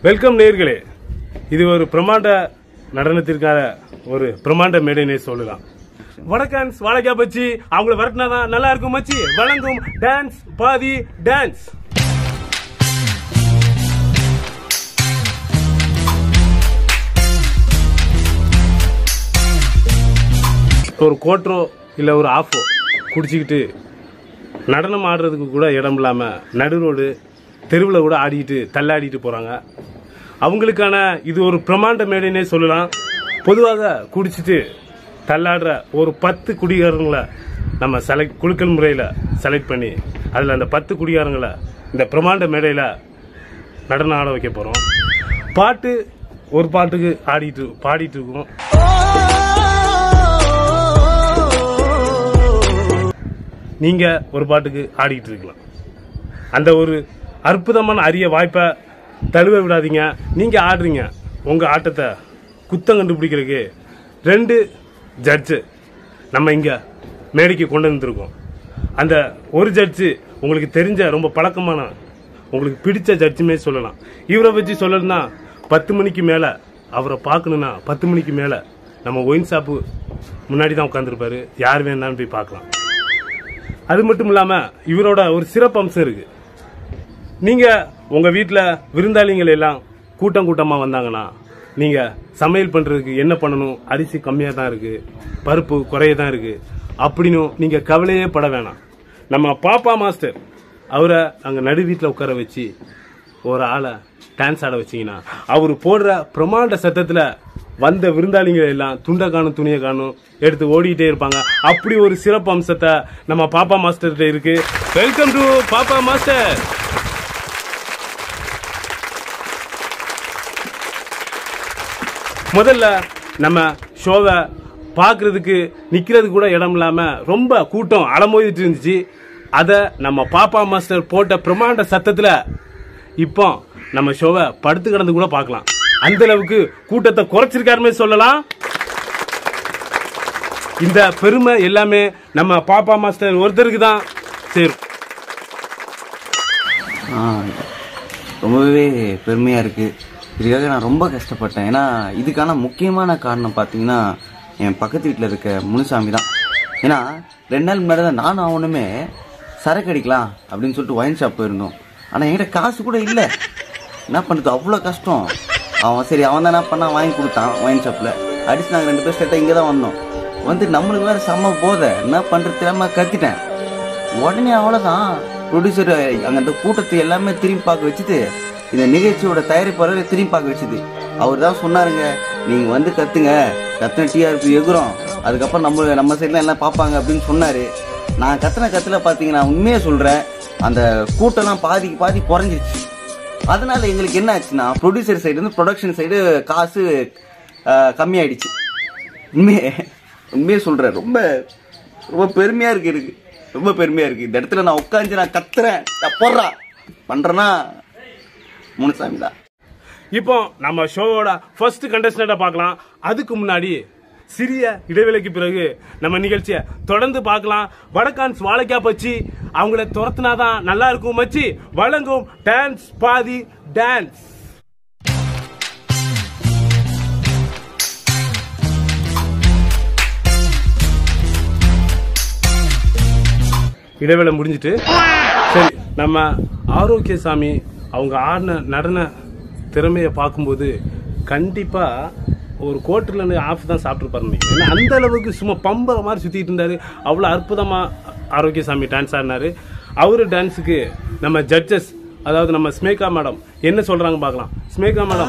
Welcome நேர்களே இது ஒரு பிரமாண்ட நடனத்திற்கான ஒரு பிரமாண்ட மேடைனே சொல்லலாம் வடக்கான்ஸ் வாழைக்காய் பச்சி அவங்கள வரட்டினாதான் நல்லா இருக்கும் மச்சி வழங்கும் டான்ஸ் பாதி டான்ஸ் ஒரு கோட்டரோ இல்ல ஒரு ஆஃபோ குடிச்சிக்கிட்டு நடனம் ஆடுறதுக்கு கூட இடம் இல்லாம நடு ரோடு தெருவில் கூட ஆடிக்கிட்டு தள்ளாடிட்டு போறாங்க அவங்களுக்கான இது ஒரு பிரமாண்ட மேடைனே சொல்லலாம் பொதுவாக குடிச்சிட்டு தள்ளாடுற ஒரு பத்து குடிகாரங்களை நம்ம செலக்ட் குழுக்கள் முறையில் செலக்ட் பண்ணி அதில் அந்த பத்து குடிகாரங்களை இந்த பிரமாண்ட மேடையில் நடனம் ஆட வைக்க போகிறோம் பாட்டு ஒரு பாட்டுக்கு ஆடிட்டு பாடிட்டு இருக்கோம் நீங்க ஒரு பாட்டுக்கு ஆடிட்டு இருக்கலாம் அந்த ஒரு அற்புதமான அரிய வாய்ப்பை தழுவ விடாதீங்க நீங்க ஆடுறீங்க உங்க ஆட்டத்தை குத்தம் கண்டுபிடிக்கிறதுக்கு ரெண்டு ஜட்ஜு நம்ம இங்க மேடைக்கு கொண்டு வந்திருக்கோம் அந்த ஒரு ஜட்ஜு உங்களுக்கு தெரிஞ்ச ரொம்ப பழக்கமான உங்களுக்கு பிடிச்ச ஜட்ஜுமே சொல்லலாம் இவரை பற்றி சொல்லணும்னா பத்து மணிக்கு மேலே அவரை பார்க்கணுன்னா பத்து மணிக்கு மேலே நம்ம ஒயின் ஷாப்பு முன்னாடி தான் உட்காந்துருப்பாரு யார் வேணாலும் போய் பார்க்கலாம் அது மட்டும் இல்லாம இவரோட ஒரு சிறப்பு அம்சம் இருக்கு நீங்க உங்க வீட்ல விருந்தாளிகள் எல்லாம் கூட்டம் கூட்டமா வந்தாங்கன்னா நீங்க சமையல் பண்றதுக்கு என்ன பண்ணணும் அரிசி கம்மியா தான் இருக்கு பருப்பு குறைய தான் இருக்கு அப்படின்னு நீங்க கவலையே பட வேணாம் நம்ம பாப்பா மாஸ்டர் அவரை அங்க நடு வீட்டில் உட்கார வச்சு ஒரு ஆளை டான்ஸ் ஆட வச்சீங்கன்னா அவர் போடுற பிரமாண்ட சத்தத்துல வந்த விருந்தாளிகள் எல்லாம் துண்டை காணும் துணியை காணும் எடுத்து ஓடிட்டே இருப்பாங்க அப்படி ஒரு சிறப்பு அம்சத்தை நம்ம பாப்பா மாஸ்டர்கிட்ட இருக்கு வெல்கம் டு பாப்பா மாஸ்டர் முதல்ல நம்ம ஷோவை பார்க்கறதுக்கு நிக்கிறதுக்கு கூட இடம் இல்லாம ரொம்ப கூட்டம் அலமோதிட்டு இருந்துச்சு அதை நம்ம பாப்பா மாஸ்டர் போட்ட பிரமாண்ட சத்தத்துல இப்போ நம்ம ஷோவை படுத்து கிடந்து கூட பார்க்கலாம் அந்த அளவுக்கு கூட்டத்தை குறைச்சிருக்காருமே சொல்லலாம் இந்த பெருமை எல்லாமே நம்ம பாப்பா மாஸ்டர் ஒருத்தருக்கு தான் சேரும் ஆ, ரொம்பவே பெருமையாக இருக்குது இதுக்காக நான் ரொம்ப கஷ்டப்பட்டேன் ஏன்னா இதுக்கான முக்கியமான காரணம் பார்த்தீங்கன்னா என் பக்கத்து வீட்டில் இருக்க முனுசாமி தான் ஏன்னா ரெண்டு நாள் முன்னாடி தான் நானும் அவனுமே சரக்கு அடிக்கலாம் அப்படின்னு சொல்லிட்டு ஒயின் ஷாப் போயிருந்தோம் ஆனால் என்கிட்ட காசு கூட இல்லை என்ன பண்ணுறது அவ்வளோ கஷ்டம் அவன் சரி அவன் தான் என்ன பண்ணா வாங்கி கொடுத்தான் ஒயின் ஷாப்பில் அடிச்சு நாங்கள் ரெண்டு பேர் செட்டாக இங்கே தான் வந்தோம் வந்து நம்மளுக்கு வேறு செம்ம போதை என்ன பண்ணுறது தெரியாம கத்திட்டேன் உடனே அவ்வளோதான் ப்ரொடியூசர் அங்கே அந்த கூட்டத்தை எல்லாமே திரும்பி பார்க்க வச்சுட்டு இந்த நிகழ்ச்சியோட தயாரிப்பாளர் திரும்பி பார்க்க வச்சுது அவர் தான் சொன்னாருங்க நீங்கள் வந்து கத்துங்க கத்துன டிஆர்பி எகுறோம் அதுக்கப்புறம் நம்ம நம்ம சைட்லாம் எல்லாம் பார்ப்பாங்க அப்படின்னு சொன்னார் நான் கத்துன கத்துல பார்த்தீங்கன்னா உண்மையே சொல்கிறேன் அந்த கூட்டம்லாம் பாதிக்கு பாதி குறைஞ்சிருச்சு அதனால எங்களுக்கு என்ன ஆச்சுன்னா ப்ரொடியூசர் சைடு வந்து ப்ரொடக்ஷன் சைடு காசு அஹ், கம்மியாயிடுச்சு உண்மையே உண்மையே சொல்கிறேன் ரொம்ப ரொம்ப பெருமையா இருக்கு எனக்கு ரொம்ப பெருமையா இருக்கு இந்த இடத்துல நான் உட்காந்து நான் கத்துறேன் நான் போடுறா பண்றேன்னா முனுசாமி தான் இப்போ நம்ம ஷோவோட ஃபர்ஸ்ட் கண்டஸ்டண்ட்டை பார்க்கலாம் அதுக்கு முன்னாடி சிறிய இடைவேளைக்கு பிறகு நம்ம நிகழ்ச்சியை தொடர்ந்து பார்க்கலாம் வடக்கான்ஸ் வாழைக்காய் பச்சி அவங்கள துரத்துனாதான் நல்லா இருக்கும் மச்சி வழங்கும் டான்ஸ் பாதி டான்ஸ் இடைவேளை முடிஞ்சிட்டு சரி நம்ம ஆரோக்கியசாமி அவங்க ஆடின நடன திறமையை பார்க்கும்போது கண்டிப்பா ஒரு கோட்டில் ஆஃப் தான் சாப்பிட்டுருப்பாரு நினைக்கிறேன் ஏன்னா அந்த அளவுக்கு சும்மா பம்பர மாதிரி சுத்திட்டு இருந்தாரு அவ்வளோ அற்புதமா ஆரோக்கியசாமி டான்ஸ் ஆடினாரு அவரு டான்ஸுக்கு நம்ம ஜட்ஜஸ் அதாவது நம்ம ஸ்மேகா மேடம் என்ன சொல்றாங்க பார்க்கலாம் ஸ்மேகா மேடம்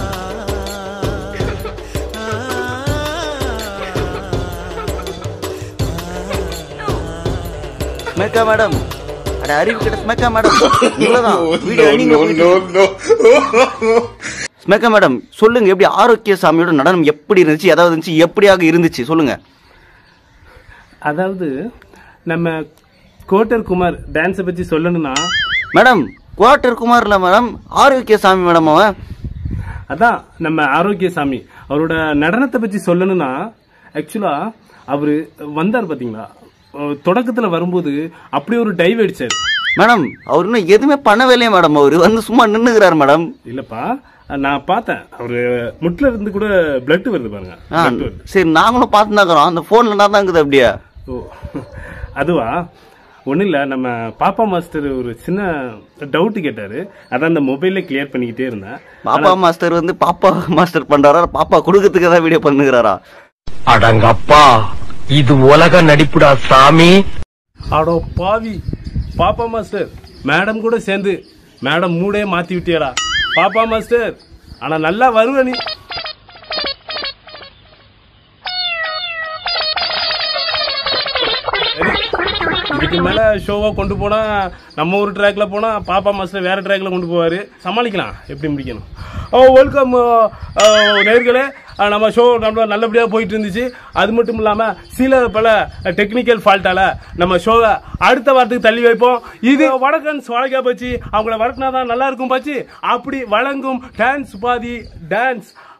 ஸ்மேக்கா மேடம் அட அறிவு கிட்ட ஸ்மேக்கா மேடம் இவ்வளவுதான் வீடியோ அடிங்க போயிட்டு. ஸ்மேக்கா மேடம் சொல்லுங்க எப்படி ஆரோக்கிய சாமியோட நடனம் எப்படி இருந்துச்சு ஏதாவது இருந்துச்சு எப்படியாக இருந்துச்சு சொல்லுங்க அதாவது நம்ம கோட்டர் குமார் டான்ஸை பற்றி சொல்லணும்னா மேடம் குவார்டர் குமார்ல மேடம் ஆரோக்கிய சாமி மேடம் அவன் அதான் நம்ம ஆரோக்கியசாமி அவரோட நடனத்தை பற்றி சொல்லணும்னா ஆக்சுவலா அவரு வந்தார் பாத்தீங்களா அஹ் தொடக்கத்துல வரும்போது அப்படியே ஒரு டைவ் அடிச்சாரு மேடம் அவர் இன்னும் எதுவுமே பண்ணவே இல்லையே மேடம் அவர் வந்து சும்மா நின்னுக்கிறாரு மேடம் இல்லப்பா நான் பார்த்தேன் அவரு முட்டில் இருந்து கூட பிளட் வருது பாருங்க ஆ, blood வருது சரி நாங்களும் பார்த்து தான் அந்த ஃபோனில் தான் இருக்குது அப்படியே ஓ அதுவா ஒன்றும் இல்லை நம்ம பாப்பா மாஸ்டர் ஒரு சின்ன டவுட் கேட்டாரு அதான் அந்த மொபைல்ல கிளியர் பண்ணிக்கிட்டே இருந்தேன் பாப்பா மாஸ்டர் வந்து பாப்பா மாஸ்டர் பண்றாரா பாப்பா கொடுக்கறதுக்கு ஏதாவது வீடியோ பண்ணுகிறாரா அடங்கப்பா இது உலக நடிப்புடா சாமி அடோ பாவி பாப்பா மாஸ்டர் மேடம் கூட சேர்ந்து மேடம் மூடே மாத்தி விட்டியடா பாப்பா மாஸ்டர் ஆனா நல்லா வருவ நீ சரி, இதுக்கு மேல ஷோவா கொண்டு போனா நம்ம ஒரு ட்ராக்ல போனா பாப்பா மாஸ்டர் வேற ட்ராக்ல கொண்டு போவாரு சமாளிக்கலாம் எப்படி முடிக்கணும் ஓ வெல்கம் நேர்களே அஹ், நம்ம ஷோ நம்ம நல்லபடியா போயிட்டு இருந்துச்சு அது மட்டும் இல்லாம சில பல டெக்னிக்கல் ஃபால்ட்டால நம்ம ஷோவை அடுத்த வாரத்துக்கு தள்ளி வைப்போம் இது வடக்கன்ஸ் வழக்கா பச்சு அவங்கள வளர்க்கினா தான் நல்லா இருக்கும் பச்சு அப்படி வழங்கும் டான்ஸ் பாதி டான்ஸ்